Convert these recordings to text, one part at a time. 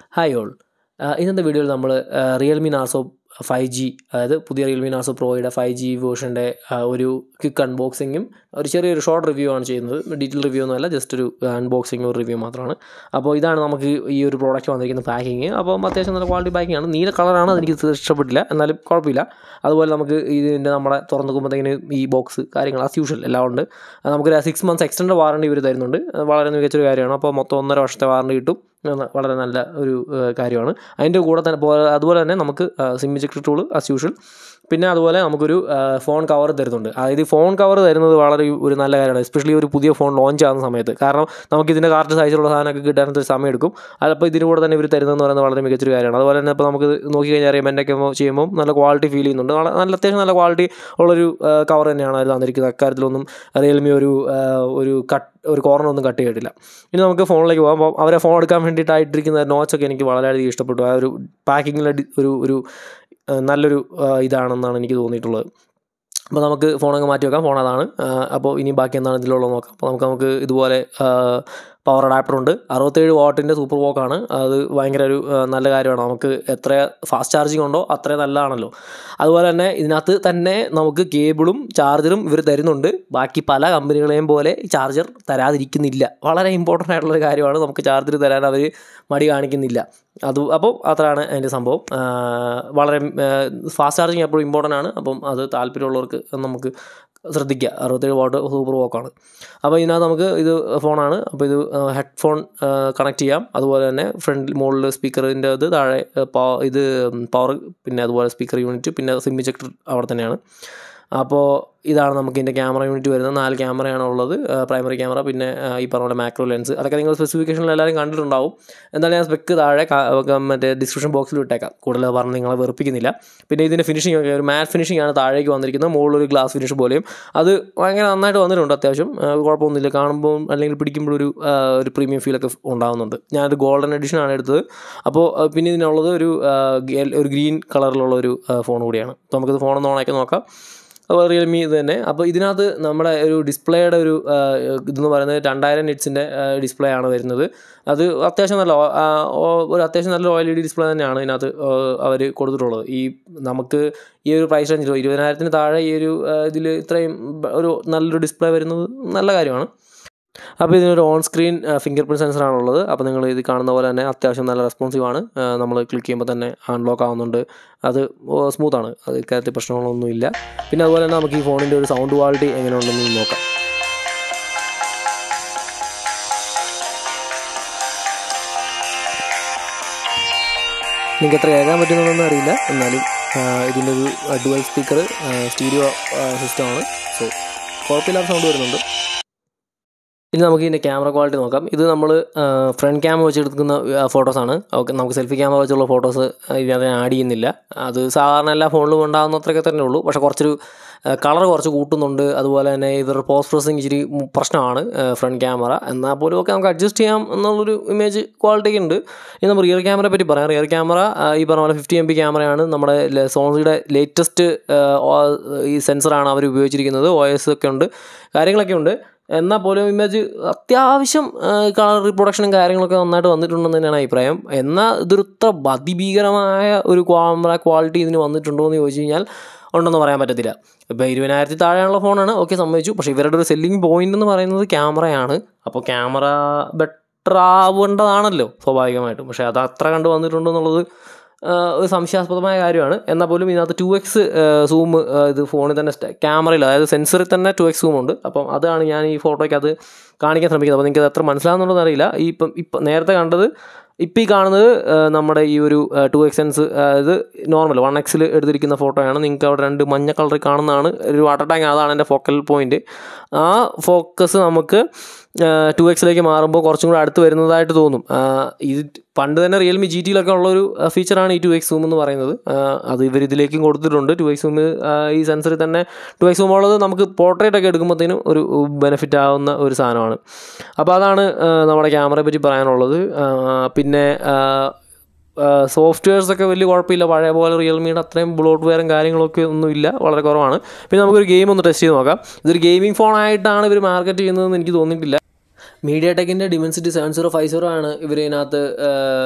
hi all ഇന്നത്തെ വീഡിയോയിൽ നമ്മൾ റിയൽമി നാർസോ ഫൈവ് ജി അതായത് പുതിയ റിയൽമി നാർസോ പ്രോയുടെ ഫൈവ് ജി വേർഷൻ്റെ ഒരു ക്വിക്ക് അൺബോക്സിങ്ങും ഒരു ചെറിയൊരു ഷോർട്ട് റിവ്യൂ ആണ് ചെയ്യുന്നത് ഡീറ്റെയിൽ റിവ്യൂ ഒന്നുമല്ല ജസ്റ്റ് ഒരു അൺബോക്സിങ് ഒരു റിവ്യൂ മാത്രമാണ് അപ്പോൾ ഇതാണ് നമുക്ക് ഈ ഒരു പ്രോഡക്റ്റ് വന്നിരിക്കുന്ന പാക്കിങ് അപ്പോൾ അത്യാവശ്യം നല്ല ക്വാളിറ്റി പാക്കിംഗ് ആണ് നീല കളറാണ് അതെനിക്ക് ഇഷ്ടപ്പെട്ടില്ല എന്നാലും കുഴപ്പമില്ല അതുപോലെ നമുക്ക് ഇതിൻ്റെ നമ്മുടെ തുറന്നു നോക്കുമ്പോഴത്തേക്കിന് ഈ ബോക്സ് കാര്യങ്ങൾ ആസ് യൂഷ്വൽ എല്ലാം ഉണ്ട് അത് നമുക്കൊരു സിക്സ് മന്ത്സ് എക്സ്റ്റൻഡ് വാറണ്ടി ഇവർ തരുന്നുണ്ട് അത് വളരെ മികച്ചൊരു കാര്യമാണ് അപ്പോൾ മൊത്തം ഒന്നര വർഷത്തെ വാറണ്ടി കിട്ടും അത് വളരെ നല്ല ഒരു ഏഹ്, കാര്യമാണ് അതിൻ്റെ കൂടെ തന്നെ പോ- അതുപോലെ തന്നെ നമുക്ക് SIM ejector tool as usual പിന്നെ അതുപോലെ നമുക്കൊരു ഫോൺ കവർ തരുന്നുണ്ട് അതായത് ഫോൺ കവർ തരുന്നത് വളരെ ഒരു നല്ല കാര്യമാണ് എസ്പെഷ്യലി ഒരു പുതിയ ഫോൺ ലോഞ്ച് ആകുന്ന സമയത്ത് കാരണം നമുക്ക് ഇതിൻ്റെ കാർട്ട് സൈസിലുള്ള സാധനമൊക്കെ കിട്ടാനൊരു സമയം എടുക്കും അതപ്പോൾ ഇതിന് കൂടെ തന്നെ ഇവർ തരുന്നതെന്ന് പറയുന്നത് വളരെ മികച്ചൊരു കാര്യമാണ് അതുപോലെ തന്നെ ഇപ്പോൾ നമുക്ക് നോക്കി കഴിഞ്ഞാൽ അറിയാം എൻ്റെ ഒക്കെ ചെയ്യുമ്പോൾ നല്ല ക്വാളിറ്റി ഫീൽ ചെയ്യുന്നുണ്ട് നല്ല നല്ല അത്യാവശ്യം നല്ല ക്വാളിറ്റി ഉള്ളൊരു കവർ തന്നെയാണ് അവർ തന്നിരിക്കുന്നത് അക്കാര്യത്തിലൊന്നും റിയൽമി ഒരു ആ, ഒരു കട്ട് ഒരു കോർണർ ഒന്നും കട്ട് ചെയ്തിട്ടില്ല ഇനി നമുക്ക് ഫോണിലേക്ക് പോകാം അപ്പോൾ അവരെ ഫോൺ എടുക്കാൻ വേണ്ടിയിട്ടായിട്ടിരിക്കുന്ന നോച്ചൊക്കെ എനിക്ക് വളരെയധികം ഇഷ്ടപ്പെട്ടു ആ ഒരു പാക്കിങ്ങിലെ ഒരു ഒരു ആ, നല്ലൊരു ആ, ഇതാണെന്നാണ് എനിക്ക് തോന്നിയിട്ടുള്ളത് അപ്പോൾ നമുക്ക് ഫോണങ്ങ് മാറ്റി വെക്കാം ഫോൺ അതാണ് ആ, അപ്പോൾ ഇനി ബാക്കി എന്താണ് ഇതിലുള്ളത് നോക്കാം അപ്പോൾ നമുക്ക് നമുക്ക് ഇതുപോലെ പവർ അഡാപ്റ്റർ ഉണ്ട് അറുപത്തേഴ് വാട്ടിൻ്റെ സൂപ്പർ വോക്കാണ് അത് ഭയങ്കര ഒരു ആ, നല്ല കാര്യമാണ് നമുക്ക് എത്ര ഫാസ്റ്റ് ചാർജിങ് ഉണ്ടോ അത്രയും നല്ലതാണല്ലോ അതുപോലെ തന്നെ ഇതിനകത്ത് തന്നെ നമുക്ക് കേബിളും ചാർജറും ഇവർ തരുന്നുണ്ട് ബാക്കി പല കമ്പനികളെയും പോലെ ചാർജർ തരാതിരിക്കുന്നില്ല വളരെ ഇമ്പോർട്ടൻ്റ് ആയിട്ടുള്ളൊരു കാര്യമാണ് നമുക്ക് ചാർജർ തരാൻ അവർ മടി കാണിക്കുന്നില്ല അത് അപ്പോൾ അത്രയാണ് അതിൻ്റെ സംഭവം ആ, വളരെ ഫാസ്റ്റ് ചാർജിങ് എപ്പോഴും ഇമ്പോർട്ടൻ്റ് ആണ് അപ്പം അത് താല്പര്യമുള്ളവർക്ക് നമുക്ക് ശ്രദ്ധിക്കുക അറുപത്തേഴ് വാട്ട് സൂപ്പർ വോക്കാണ് അപ്പോൾ ഇതിനകത്ത് നമുക്ക് ഇത് ഫോണാണ് അപ്പോൾ ഇത് ഹെഡ്ഫോൺ കണക്ട് ചെയ്യാം അതുപോലെ തന്നെ ഫ്രണ്ട് മുകളിൽ സ്പീക്കറിൻ്റെ ഇത് താഴെ ആ, പവ- ഇത് പവർ പിന്നെ അതുപോലെ സ്പീക്കർ യൂണിറ്റ് പിന്നെ സിം ഇജക്ടർ അവിടെ തന്നെയാണ് അപ്പോൾ ഇതാണ് നമുക്ക് ഇതിൻ്റെ ക്യാമറ യൂണിറ്റ് വരുന്നത് നാല് ക്യാമറയാണ് ഉള്ളത് പ്രൈമറി ക്യാമറ പിന്നെ ആ, ഈ പറഞ്ഞ പോലെ മാക്രോ ലെൻസ് അതൊക്കെ നിങ്ങൾ സ്പെസിഫിക്കേഷനിൽ എല്ലാവരും കണ്ടിട്ടുണ്ടാവും എന്തായാലും ഞാൻ സ്പെക്ക് താഴെ കാ- ഒക്കെ മറ്റേ ഡിസ്ക്രിപ്ഷൻ ബോക്സിൽ ഇട്ടേക്കാം കൂടുതൽ പറഞ്ഞ് നിങ്ങളെ വെറുപ്പിക്കുന്നില്ല പിന്നെ ഇതിൻ്റെ ഫിനിഷിംഗ് ഒക്കെ ഒരു മാറ്റ് ഫിനിഷിംഗ് ആണ് താഴേക്ക് വന്നിരിക്കുന്നത് മുകളിൽ ഒരു ഗ്ലാസ് ഫിനിഷ് പോലെയും അത് ഭയങ്കര നന്നായിട്ട് വന്നിട്ടുണ്ട് അത്യാവശ്യം ആ, കുഴപ്പമൊന്നുമില്ല കാണുമ്പോൾ അല്ലെങ്കിൽ പിടിക്കുമ്പോഴൊരു ആ, ഒരു പ്രീമിയം ഫീലൊക്കെ ഉണ്ടാകുന്നുണ്ട് ഞാനത് ഗോൾഡൻ എഡിഷൻ ആണ് എടുത്തത് അപ്പോൾ ആ, പിന്നെ ഇതിനുള്ളത് ഒരു ആ, ഗെ- ഒരു ഗ്രീൻ കളറിലുള്ള ഒരു ഫോൺ കൂടിയാണ് അപ്പോൾ നമുക്കിത് ഫോണൊന്ന് ഓണാക്കി നോക്കാം അപ്പോൾ റിയൽമി ഇത് തന്നെ അപ്പോൾ ഇതിനകത്ത് നമ്മുടെ ഒരു ഡിസ്പ്ലേയുടെ ഒരു ആ, ഇതെന്ന് പറയുന്നത് രണ്ടായിരം നിറ്റ്സിൻ്റെ ഡിസ്പ്ലേ ആണ് വരുന്നത് അത് അത്യാവശ്യം നല്ല ആ, ഓ- ഒരു അത്യാവശ്യം നല്ല O L E D display തന്നെയാണ് ഇതിനകത്ത് അവർ കൊടുത്തിട്ടുള്ളത് ഈ നമുക്ക് ഈ ഒരു പ്രൈസ് റേഞ്ചിൽ ഇരുപതിനായിരത്തിന് താഴെ ഈ ഒരു ഇതിൽ ഇത്രയും ബ- ഒരു നല്ലൊരു ഡിസ്പ്ലേ വരുന്നത് നല്ല കാര്യമാണ് അപ്പോൾ ഇതിനൊരു ഓൺ സ്ക്രീൻ ഫിംഗർ പ്രിൻറ്റ് സെൻസറാണ് ഉള്ളത് അപ്പോൾ നിങ്ങൾ ഇത് കാണുന്ന പോലെ തന്നെ അത്യാവശ്യം നല്ല റെസ്പോൺസീവ് ആണ് നമ്മൾ ക്ലിക്ക് ചെയ്യുമ്പോൾ തന്നെ അൺലോക്ക് ആവുന്നുണ്ട് അത് സ്മൂത്താണ് അത് ഇക്കാര്യത്തിൽ പ്രശ്നങ്ങളൊന്നുമില്ല പിന്നെ അതുപോലെ തന്നെ നമുക്ക് ഈ ഫോണിൻ്റെ ഒരു സൗണ്ട് ക്വാളിറ്റി എങ്ങനെ ഉണ്ടെന്ന് നോക്കാം നിങ്ങൾക്ക് എത്ര കേൾക്കാൻ പറ്റുന്നതെന്ന് അറിയില്ല എന്നാലും ആ, ഇതിൻ്റെ ഒരു ഡുവൽ സ്പീക്കർ സ്റ്റീരിയോ സിസ്റ്റമാണ് സോ കുഴപ്പമില്ലാത്ത സൗണ്ട് വരുന്നുണ്ട് ഇനി നമുക്ക് ഇതിൻ്റെ ക്യാമറ ക്വാളിറ്റി നോക്കാം ഇത് നമ്മൾ ഫ്രണ്ട് ക്യാമറ വെച്ചെടുക്കുന്ന ഫോട്ടോസാണ് ഓക്കെ നമുക്ക് സെൽഫി ക്യാമറ വെച്ചുള്ള ഫോട്ടോസ് ഇതിനകത്ത് ആഡ് ചെയ്യുന്നില്ല അത് സാധാരണ എല്ലാ ഫോണിലും ഉണ്ടാകുന്ന അത്രയൊക്കെ തന്നെ ഉള്ളൂ പക്ഷേ കുറച്ചൊരു കളർ കുറച്ച് കൂട്ടുന്നുണ്ട് അതുപോലെ തന്നെ ഇവരുടെ പോസ്റ്റ് പ്രോസസ്സിങ് ഇച്ചിരി മ് പ്രശ്നമാണ് ഫ്രണ്ട് ക്യാമറ എന്നാൽ പോലും ഒക്കെ നമുക്ക് അഡ്ജസ്റ്റ് ചെയ്യാം എന്നുള്ളൊരു ഇമേജ് ക്വാളിറ്റി ഉണ്ട് ഇനി നമ്മൾ റിയർ ക്യാമറയെ പറ്റി പറയാം റിയർ ക്യാമറ ഈ പറഞ്ഞ പോലെ ഫിഫ്റ്റി എം പി ക്യാമറയാണ് നമ്മുടെ സോണിയുടെ ലേറ്റസ്റ്റ് ഈ സെൻസറാണ് അവർ ഉപയോഗിച്ചിരിക്കുന്നത് ഒ എസ് ഒക്കെ ഉണ്ട് കാര്യങ്ങളൊക്കെ ഉണ്ട് എന്നാൽ പോലും ഇമേജ് അത്യാവശ്യം കളർ റീപ്രൊഡക്ഷനും കാര്യങ്ങളൊക്കെ നന്നായിട്ട് വന്നിട്ടുണ്ടെന്ന് തന്നെയാണ് അഭിപ്രായം എന്നാൽ ഇതൊരു ഇത്ര അതിഭീകരമായ ഒരു ക്യാമറ ക്വാളിറ്റി ഇതിന് വന്നിട്ടുണ്ടോ എന്ന് ചോദിച്ചു കഴിഞ്ഞാൽ ഉണ്ടെന്ന് പറയാൻ പറ്റത്തില്ല ഇപ്പോൾ ഇരുപതിനായിരത്തി താഴെയുള്ള ഫോണാണ് ഓക്കെ സമ്മതിച്ചു പക്ഷേ ഇവരുടെ ഒരു സെല്ലിംഗ് പോയിന്റ് എന്ന് പറയുന്നത് ക്യാമറയാണ് അപ്പോൾ ക്യാമറ ബെറ്റർ ആവേണ്ടതാണല്ലോ സ്വാഭാവികമായിട്ടും പക്ഷേ അത് അത്ര കണ്ട് വന്നിട്ടുണ്ടോ എന്നുള്ളത് ആ, ഒരു സംശയാസ്പദമായ കാര്യമാണ് എന്നാൽ പോലും ഇതിനകത്ത് ടു എക്സ് സൂം ഇത് ഫോണിൽ തന്നെ ക്യാമറയിൽ അതായത് സെൻസറിൽ തന്നെ ടു എക്സ് സൂം ഉണ്ട് അപ്പം അതാണ് ഞാൻ ഈ ഫോട്ടോയ്ക്ക് അത് കാണിക്കാൻ ശ്രമിക്കുന്നത് അപ്പോൾ നിങ്ങൾക്ക് അത് എത്ര മനസ്സിലാകുന്നുണ്ടെന്ന് അറിയില്ല ഈ ഇപ്പം ഇപ്പം നേരത്തെ കണ്ടത് ഇപ്പം ഈ കാണുന്നത് ആ, നമ്മുടെ ഈ ഒരു ടു എക്സ് സെൻസ് ഇത് നോർമൽ വൺ എക്സിൽ എടുത്തിരിക്കുന്ന ഫോട്ടോയാണ് നിങ്ങൾക്ക് അവിടെ രണ്ട് മഞ്ഞ കളറിൽ കാണുന്നതാണ് ഒരു വാട്ടർ ടാങ്ക് അതാണ് എൻ്റെ ഫോക്കൽ പോയിന്റ് ആ ഫോക്കസ് നമുക്ക് ടു എക്സിലേക്ക് മാറുമ്പോൾ കുറച്ചും കൂടെ അടുത്ത് വരുന്നതായിട്ട് തോന്നും ആ, ഇത് പണ്ട് തന്നെ റിയൽമി ജി ടിയിലൊക്കെ ഉള്ളൊരു ഫീച്ചറാണ് ഈ ടു എക്സ് സൂം എന്ന് പറയുന്നത് ആ, അത് ഇവർ ഇതിലേക്കും കൊടുത്തിട്ടുണ്ട് ടു എക്സ് സൂം ഈ സെൻസറിൽ തന്നെ ടു എക്സ് സൂം ഉള്ളത് നമുക്ക് പോർട്രേറ്റ് ഒക്കെ എടുക്കുമ്പോഴത്തേനും ഒരു ബെനിഫിറ്റ് ആവുന്ന ഒരു സാധനമാണ് അപ്പോൾ അതാണ് ആ, നമ്മുടെ ക്യാമറയെ പറ്റി പറയാനുള്ളത് ആ, പിന്നെ ആ, സോഫ്റ്റ്വെയർസ് ഒക്കെ വലിയ കുഴപ്പമില്ല പഴയ പോലെ റിയൽമിയുടെ അത്രയും ബ്ലോട്ട് വെയറും കാര്യങ്ങളൊക്കെ ഒന്നുമില്ല വളരെ കുറവാണ് പിന്നെ നമുക്കൊരു ഗെയിം ഒന്ന് ടെസ്റ്റ് ചെയ്ത് നോക്കാം ഇതൊരു ഗെയിമിംഗ് ഫോൺ ആയിട്ടാണ് ഇവർ മാർക്കറ്റ് ചെയ്യുന്നതെന്ന് എനിക്ക് തോന്നിയിട്ടില്ല മീഡിയ ടെക്കിൻ്റെ Dimensity seven zero five zero ആണ് ഇവർ ഇതിനകത്ത്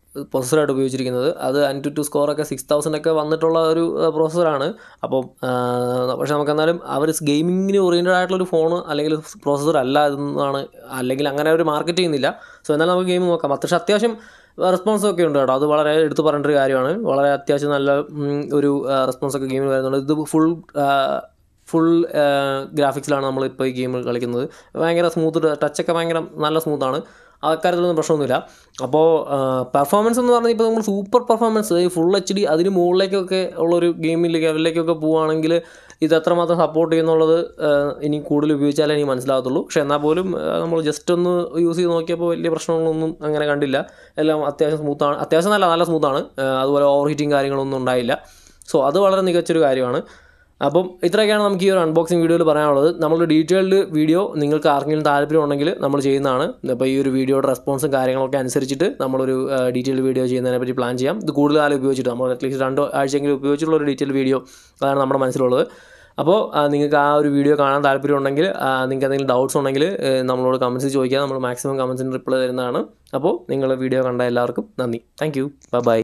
പ്രോസസ്സറായിട്ട് ഉപയോഗിച്ചിരിക്കുന്നത് അത് അൻറ്റു ടു സ്കോറൊക്കെ സിക്സ് തൗസൻഡ് ഒക്കെ വന്നിട്ടുള്ള ഒരു പ്രോസസ്സറാണ് അപ്പം പക്ഷേ നമുക്ക് എന്നാലും അവർ ഗെയിമിങ്ങിന് ഓറിയൻറ്റഡ് ആയിട്ടുള്ള ഒരു ഫോൺ അല്ലെങ്കിൽ പ്രോസസ്സർ അല്ല എന്നാണ് അല്ലെങ്കിൽ അങ്ങനെ അവർ മാർക്കറ്റ് ചെയ്യുന്നില്ല സോ എന്നാലും നമുക്ക് ഗെയിം നോക്കാം പക്ഷേ അത്യാവശ്യം റെസ്പോൺസ് ഒക്കെ ഉണ്ട് കേട്ടോ അത് വളരെ എടുത്തു പറയേണ്ട ഒരു കാര്യമാണ് വളരെ അത്യാവശ്യം നല്ല ഉം, ഒരു റെസ്പോൺസ് ഒക്കെ ഗെയിമിൽ വരുന്നുണ്ട് ഇത് ഫുൾ ഫുൾ ഗ്രാഫിക്സിലാണ് നമ്മൾ ഇപ്പോൾ ഈ ഗെയിം കളിക്കുന്നത് ഭയങ്കര സ്മൂത്ത് ടച്ചൊക്കെ ഭയങ്കര നല്ല സ്മൂത്താണ് അക്കാര്യത്തിലൊന്നും പ്രശ്നമൊന്നുമില്ല അപ്പോൾ പെർഫോമൻസ് എന്ന് പറഞ്ഞാൽ ഇപ്പോൾ നമ്മൾ super performance full H D അതിന് മുകളിലേക്കൊക്കെ ഉള്ളൊരു ഗെയിമിൽ ലെവലിലേക്കൊക്കെ പോവുകയാണെങ്കിൽ ഇത് എത്രമാത്രം സപ്പോർട്ട് ചെയ്യുന്നുള്ളത് ആ, ഇനി കൂടുതൽ ഉപയോഗിച്ചാലേ എനിക്ക് മനസ്സിലാകത്തുള്ളൂ പക്ഷേ എന്നാൽ പോലും ആ, നമ്മൾ ജസ്റ്റ് ഒന്ന് യൂസ് ചെയ്ത് നോക്കിയപ്പോൾ വലിയ പ്രശ്നങ്ങളൊന്നും അങ്ങനെ കണ്ടില്ല എല്ലാം അത്യാവശ്യം സ്മൂത്താണ് അത്യാവശ്യം നല്ല നല്ല സ്മൂത്താണ് അതുപോലെ ഓവർ ഹീറ്റിംഗ് കാര്യങ്ങളൊന്നും ഉണ്ടായില്ല സോ അത് വളരെ മികച്ചൊരു കാര്യമാണ് അപ്പം ഇത്രയൊക്കെയാണ് നമുക്ക് ഈ ഒരു അൺബോക്സിങ് വീഡിയോയിൽ പറയാനുള്ളത് നമ്മൾ ഡീറ്റെയിൽഡ് വീഡിയോ നിങ്ങൾക്ക് ആർക്കെങ്കിലും താല്പര്യം ഉണ്ടെങ്കിൽ നമ്മൾ ചെയ്യുന്നതാണ് അപ്പോൾ ഈ ഒരു വീഡിയോയുടെ റെസ്പോൺസും കാര്യങ്ങളൊക്കെ അനുസരിച്ചിട്ട് നമ്മളൊരു ഡീറ്റെയിൽഡ് വീഡിയോ ചെയ്യുന്നതിനെ പറ്റി പ്ലാൻ ചെയ്യാം ഇത് കൂടുതൽ കാലം ഉപയോഗിച്ചിട്ട് നമ്മൾ അറ്റ്ലീസ്റ്റ് രണ്ട് ആഴ്ചയെങ്കിലും ഉപയോഗിച്ചിട്ടുള്ള ഒരു ഡീറ്റെയിൽ വീഡിയോ അതാണ് നമ്മുടെ മനസ്സിലുള്ളത് അപ്പോൾ ആ, നിങ്ങൾക്ക് ആ ഒരു വീഡിയോ കാണാൻ താല്പര്യം ഉണ്ടെങ്കിൽ ആ, നിങ്ങൾക്ക് എന്തെങ്കിലും ഡൗട്ട്സ് ഉണ്ടെങ്കിൽ ഏ, നമ്മളോട് കമൻസ് ചോദിക്കുക നമ്മൾ മാക്സിമം കമൻസിന് റിപ്ലൈ തരുന്നതാണ് അപ്പോൾ നിങ്ങൾ വീഡിയോ കണ്ട എല്ലാവർക്കും നന്ദി താങ്ക് യു ബൈ